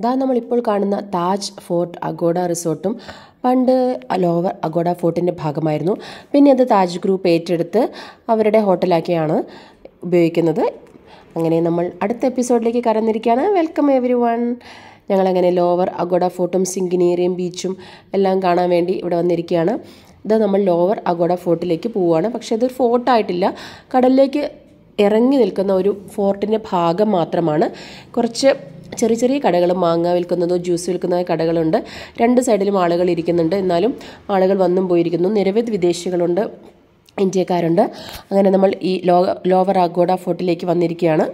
ഇതാ നമ്മളിപ്പോൾ കാണുന്ന താജ് ഫോർട്ട് അഗോഡ റിസോർട്ടും പണ്ട് ലോവർ അഗോഡ ഫോർട്ടിൻ്റെ ഭാഗമായിരുന്നു പിന്നെ അത് താജ് ഗ്രൂപ്പ് ഏറ്റെടുത്ത് അവരുടെ ഹോട്ടലാക്കിയാണ് ഉപയോഗിക്കുന്നത് അങ്ങനെ നമ്മൾ അടുത്ത എപ്പിസോഡിലേക്ക് കടന്നിരിക്കുകയാണ് വെൽക്കം എവരി വൺ ഞങ്ങളങ്ങനെ ലോവർ അഗോഡ ഫോർട്ടും സിംഗിനേറിയം ബീച്ചും എല്ലാം കാണാൻ വേണ്ടി ഇവിടെ വന്നിരിക്കുകയാണ് ഇത് നമ്മൾ ലോവർ അഗോഡ ഫോർട്ടിലേക്ക് പോവുകയാണ് പക്ഷേ ഇതൊരു ഫോർട്ടായിട്ടില്ല കടലിലേക്ക് ഇറങ്ങി നിൽക്കുന്ന ഒരു ഫോർട്ടിൻ്റെ ഭാഗം മാത്രമാണ് കുറച്ച് ചെറിയ ചെറിയ കടകളും മാങ്ങ വിൽക്കുന്നതോ ജ്യൂസ് വിൽക്കുന്ന കടകളുണ്ട് രണ്ട് സൈഡിലും ആളുകൾ ഇരിക്കുന്നുണ്ട് എന്നാലും ആളുകൾ വന്നും പോയിരിക്കുന്നു നിരവധി വിദേശികളുണ്ട് ഇന്ത്യക്കാരുണ്ട് അങ്ങനെ നമ്മൾ ഈ ലോ ലോവർ ആഗോഡ ഫോർട്ടിലേക്ക് വന്നിരിക്കുകയാണ്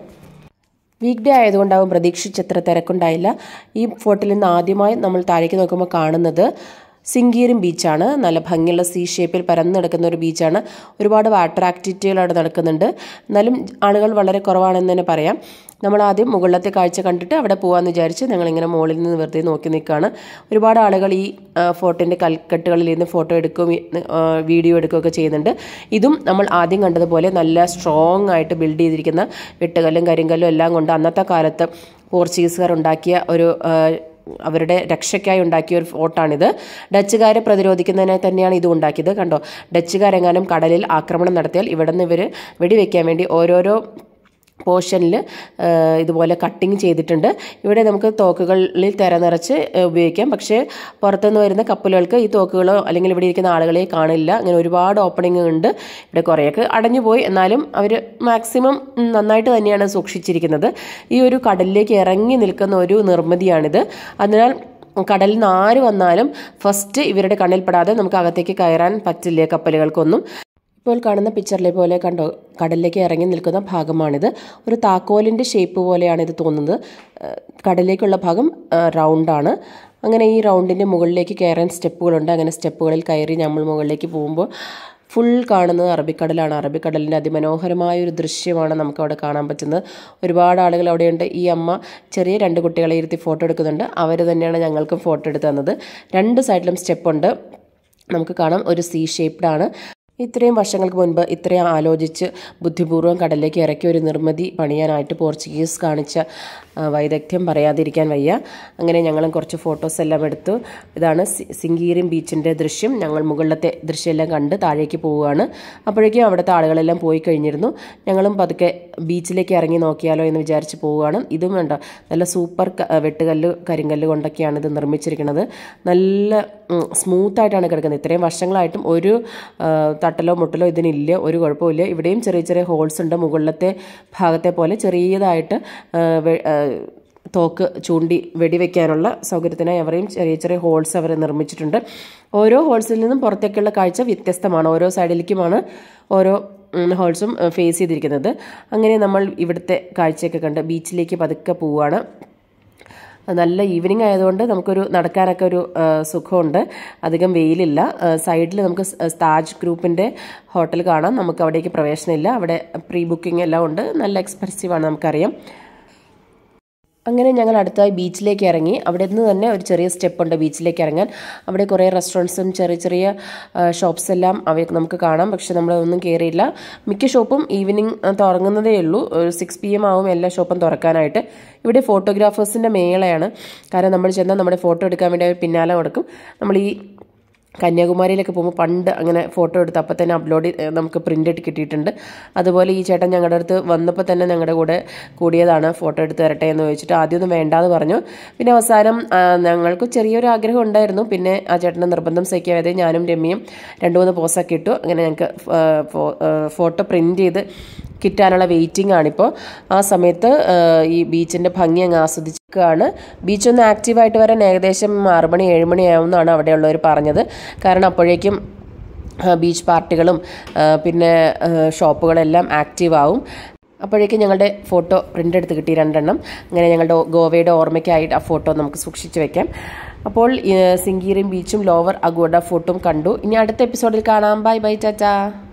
വീക്ക് ഡേ ആയതുകൊണ്ടാവും പ്രതീക്ഷിച്ചത്ര തിരക്കുണ്ടായില്ല ഈ ഫോർട്ടിൽ നിന്ന് ആദ്യമായി നമ്മൾ താഴേക്ക് നോക്കുമ്പോൾ കാണുന്നത് സിംഗീറും ബീച്ചാണ് നല്ല ഭംഗിയുള്ള സി ഷേപ്പിൽ പരന്നു കിടക്കുന്ന ഒരു ബീച്ചാണ് ഒരുപാട് വാട്ടർ ആക്ടിവിറ്റികൾ അവിടെ നടക്കുന്നുണ്ട് എന്നാലും ആളുകൾ വളരെ കുറവാണെന്ന് തന്നെ പറയാം നമ്മൾ ആദ്യം മുകളിലത്തെ കാഴ്ച കണ്ടിട്ട് അവിടെ പോകാമെന്ന് വിചാരിച്ച് ഞങ്ങളിങ്ങനെ മുകളിൽ നിന്ന് വെറുതെ നോക്കി നിൽക്കുകയാണ് ഒരുപാട് ആളുകൾ ഈ ഫോർട്ടിൻ്റെ കൽക്കെട്ടുകളിൽ നിന്ന് ഫോട്ടോ എടുക്കുകയും വീഡിയോ എടുക്കുകയൊക്കെ ചെയ്യുന്നുണ്ട് ഇതും നമ്മൾ ആദ്യം കണ്ടതുപോലെ നല്ല സ്ട്രോങ് ആയിട്ട് ബിൽഡ് ചെയ്തിരിക്കുന്ന വെട്ടുകല്ലും കരിങ്കല്ലും എല്ലാം കൊണ്ട് അന്നത്തെ കാലത്ത് പോർച്ചുഗീസുകാർ ഉണ്ടാക്കിയ ഒരു അവരുടെ രക്ഷയ്ക്കായി ഉണ്ടാക്കിയ ഒരു ഫോർട്ടാണിത് ഡച്ചുകാരെ പ്രതിരോധിക്കുന്നതിനായി തന്നെയാണ് ഇത് ഉണ്ടാക്കിയത് കണ്ടോ ഡച്ചുകാരെങ്ങാനും കടലിൽ ആക്രമണം നടത്തിയാൽ ഇവിടെ നിന്ന് ഇവർ വെടിവെക്കാൻ വേണ്ടി ഓരോരോ പോർഷനിൽ ഇതുപോലെ കട്ടിങ് ചെയ്തിട്ടുണ്ട് ഇവിടെ നമുക്ക് തോക്കുകളിൽ തിര നിറച്ച് ഉപയോഗിക്കാം പക്ഷേ പുറത്തുനിന്ന് വരുന്ന കപ്പലുകൾക്ക് ഈ തോക്കുകളോ അല്ലെങ്കിൽ ഇവിടെ ഇരിക്കുന്ന ആളുകളെ കാണില്ല അങ്ങനെ ഒരുപാട് ഓപ്പണിംഗ് ഉണ്ട് ഇവിടെ കുറേയൊക്കെ അടഞ്ഞു പോയി എന്നാലും അവർ മാക്സിമം നന്നായിട്ട് തന്നെയാണ് സൂക്ഷിച്ചിരിക്കുന്നത് ഈ ഒരു കടലിലേക്ക് ഇറങ്ങി നിൽക്കുന്ന ഒരു നിർമ്മിതിയാണിത് അതിനാൽ കടലിൽ നിന്ന് ആര് വന്നാലും ഫസ്റ്റ് ഇവരുടെ കണ്ണിൽപ്പെടാതെ നമുക്ക് അകത്തേക്ക് കയറാൻ പറ്റില്ല കപ്പലുകൾക്കൊന്നും ഇപ്പോൾ കാണുന്ന പിക്ചറിലെ പോലെ കണ്ടോ കടലിലേക്ക് ഇറങ്ങി നിൽക്കുന്ന ഭാഗമാണിത് ഒരു താക്കോലിൻ്റെ ഷേപ്പ് പോലെയാണ് ഇത് തോന്നുന്നത് കടലിലേക്കുള്ള ഭാഗം റൗണ്ടാണ് അങ്ങനെ ഈ റൗണ്ടിൻ്റെ മുകളിലേക്ക് കയറാൻ സ്റ്റെപ്പുകളുണ്ട് അങ്ങനെ സ്റ്റെപ്പുകളിൽ കയറി നമ്മൾ മുകളിലേക്ക് പോകുമ്പോൾ ഫുൾ കാണുന്നത് അറബിക്കടലാണ് അറബിക്കടലിൻ്റെ അതിമനോഹരമായ ഒരു ദൃശ്യമാണ് നമുക്ക് അവിടെ കാണാൻ പറ്റുന്നത് ഒരുപാട് ആളുകൾ അവിടെയുണ്ട് ഈ അമ്മ ചെറിയ രണ്ട് കുട്ടികളെ ഇരുത്തി ഫോട്ടോ എടുക്കുന്നുണ്ട് അവർ തന്നെയാണ് ഞങ്ങൾക്കും ഫോട്ടോ എടുത്ത് തന്നത് രണ്ട് സൈഡിലും സ്റ്റെപ്പുണ്ട് നമുക്ക് കാണാം ഒരു സി ഷേപ്ഡ് ആണ് ഇത്രയും വർഷങ്ങൾക്ക് മുൻപ് ഇത്രയും ആലോചിച്ച് ബുദ്ധിപൂർവ്വം കടലിലേക്ക് ഇറക്കിയ ഒരു നിർമ്മിതി പണിയാനായിട്ട് പോർച്ചുഗീസ് കാണിച്ച വൈദഗ്ധ്യം പറയാതിരിക്കാൻ വയ്യ അങ്ങനെ ഞങ്ങളും കുറച്ച് ഫോട്ടോസ് എല്ലാം എടുത്തു ഇതാണ് സിംഗീറിയം ബീച്ചിൻ്റെ ദൃശ്യം ഞങ്ങൾ മുകളിലത്തെ ദൃശ്യമെല്ലാം കണ്ട് താഴേക്ക് പോവുകയാണ് അപ്പോഴേക്കും അവിടുത്തെ ആളുകളെല്ലാം പോയി കഴിഞ്ഞിരുന്നു ഞങ്ങളും പതുക്കെ ബീച്ചിലേക്ക് ഇറങ്ങി നോക്കിയാലോ എന്ന് വിചാരിച്ച് പോവുകയാണ് ഇതും വേണ്ട നല്ല സൂപ്പർ വെട്ടുകല്ല് കരിങ്കല്ല് കൊണ്ടൊക്കെയാണ് ഇത് നിർമ്മിച്ചിരിക്കുന്നത് നല്ല സ്മൂത്തായിട്ടാണ് കിടക്കുന്നത് ഇത്രയും വർഷങ്ങളായിട്ടും ഒരു തട്ടലോ മുട്ടലോ ഇതിനില്ല ഒരു കുഴപ്പമില്ല ഇവിടെയും ചെറിയ ചെറിയ ഹോൾസ് ഉണ്ട് മുകളിലത്തെ ഭാഗത്തെ പോലെ ചെറിയതായിട്ട് തോക്ക് ചൂണ്ടി വെടിവെക്കാനുള്ള സൗകര്യത്തിനായി അവരെയും ചെറിയ ചെറിയ ഹോൾസ് അവർ നിർമ്മിച്ചിട്ടുണ്ട് ഓരോ ഹോൾസിൽ നിന്നും പുറത്തേക്കുള്ള കാഴ്ച വ്യത്യസ്തമാണ് ഓരോ സൈഡിലേക്കുമാണ് ഓരോ ഹോൾസും ഫേസ് ചെയ്തിരിക്കുന്നത് അങ്ങനെ നമ്മൾ ഇവിടുത്തെ കാഴ്ചയൊക്കെ കണ്ട് ബീച്ചിലേക്ക് പതുക്കെ പോവുകയാണ് നല്ല ഈവനിങ് ആയതുകൊണ്ട് നമുക്കൊരു നടക്കാനൊക്കെ ഒരു സുഖമുണ്ട് അധികം വെയിലില്ല സൈഡിൽ നമുക്ക് താജ് ഗ്രൂപ്പിൻ്റെ ഹോട്ടൽ കാണാം നമുക്ക് അവിടേക്ക് പ്രവേശനമില്ല അവിടെ പ്രീ ബുക്കിംഗ് എല്ലാം ഉണ്ട് നല്ല എക്സ്പെൻസീവാണ് നമുക്കറിയാം അങ്ങനെ ഞങ്ങൾ അടുത്തായി ബീച്ചിലേക്ക് ഇറങ്ങി അവിടെ നിന്ന് തന്നെ ഒരു ചെറിയ സ്റ്റെപ്പ് ഉണ്ട് ബീച്ചിലേക്ക് ഇറങ്ങാൻ അവിടെ കുറേ റെസ്റ്റോറൻറ്റ്സും ചെറിയ ചെറിയ ഷോപ്സ് എല്ലാം അവ നമുക്ക് കാണാം പക്ഷെ നമ്മളൊന്നും കയറിയില്ല മിക്ക ഷോപ്പും ഈവനിങ് തുറങ്ങുന്നതേ ഉള്ളൂ ഒരു സിക്സ് പി എം ആവും എല്ലാ ഷോപ്പും തുറക്കാനായിട്ട് ഇവിടെ ഫോട്ടോഗ്രാഫേഴ്സിൻ്റെ മേളയാണ് കാരണം നമ്മൾ ചെന്നാൽ നമ്മുടെ ഫോട്ടോ എടുക്കാൻ വേണ്ടി അവർ പിന്നാലെ കൊടുക്കും നമ്മൾ ഈ കന്യാകുമാരിയിലൊക്കെ പോകുമ്പോൾ പണ്ട് അങ്ങനെ ഫോട്ടോ എടുത്ത് അപ്പോൾ തന്നെ അപ്ലോഡ് നമുക്ക് പ്രിൻ്റ് ഇട്ട് കിട്ടിയിട്ടുണ്ട് അതുപോലെ ഈ ചേട്ടൻ ഞങ്ങളുടെ അടുത്ത് വന്നപ്പോൾ തന്നെ ഞങ്ങളുടെ കൂടെ കൂടിയതാണ് ഫോട്ടോ എടുത്ത് തരട്ടെ എന്ന് ചോദിച്ചിട്ട് ആദ്യമൊന്നും വേണ്ടാന്ന് പറഞ്ഞു പിന്നെ അവസാനം ഞങ്ങൾക്ക് ചെറിയൊരു ആഗ്രഹം ഉണ്ടായിരുന്നു പിന്നെ ആ ചേട്ടൻ്റെ നിർബന്ധം സഹിക്കാതെ ഞാനും രമ്യയും രണ്ട് മൂന്ന് പോസൊക്കെ ഇട്ടു അങ്ങനെ ഞങ്ങൾക്ക് ഫോട്ടോ പ്രിൻ്റ് ചെയ്ത് കിട്ടാനുള്ള വെയിറ്റിംഗ് ആണിപ്പോൾ ആ സമയത്ത് ഈ ബീച്ചിൻ്റെ ഭംഗി അങ്ങ് ആസ്വദിക്കുകയാണ് ബീച്ചൊന്ന് ആക്റ്റീവായിട്ട് വരാൻ ഏകദേശം ആറ് മണി ഏഴ് മണി ആവുമെന്നാണ് അവിടെയുള്ളവർ പറഞ്ഞത് കാരണം അപ്പോഴേക്കും ബീച്ച് പാർട്ടികളും പിന്നെ ഷോപ്പുകളെല്ലാം ആക്റ്റീവ് ആവും അപ്പോഴേക്കും ഞങ്ങളുടെ ഫോട്ടോ പ്രിൻ്റ് എടുത്ത് കിട്ടി രണ്ടെണ്ണം അങ്ങനെ ഞങ്ങളുടെ ഗോവയുടെ ഓർമ്മയ്ക്കായിട്ട് ആ ഫോട്ടോ നമുക്ക് സൂക്ഷിച്ച് വെക്കാം അപ്പോൾ സിംഗീറിയും ബീച്ചും ലോവർ അഗോഡ ഫോട്ടോയും കണ്ടു ഇനി അടുത്ത എപ്പിസോഡിൽ കാണാം ബൈ ബൈ ചാച്ചാ